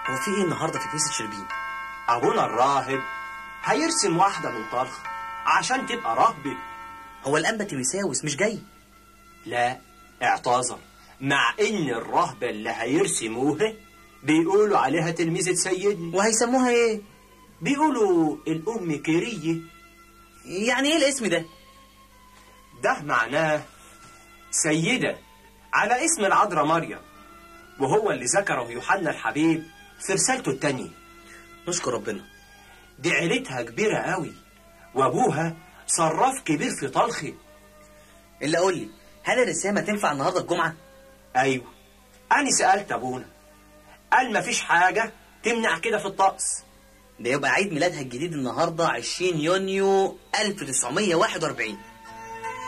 هو في ايه النهارده في كنيسه شربين ابونا الراهب هيرسم واحدة من طرخ عشان تبقى راهبة هو الانبا تيميساوس مش جاي لا اعتذر مع ان الرهبة اللي هيرسموها بيقولوا عليها تلميذة سيدنا وهيسموها ايه بيقولوا الأم كيرية يعني ايه الاسم ده ده معناه سيدة على اسم العذراء مريم وهو اللي ذكره يوحنا الحبيب في رسالته التانية نشكر ربنا دي عيلتها كبيرة قوي وأبوها صراف كبير في طلخي اللي قول لي هل الرسامه تنفع النهارده الجمعه أيوة أنا سألت أبونا قال مفيش حاجة تمنع كده في الطقس ده يبقى عيد ميلادها الجديد النهارده 20 يونيو 1941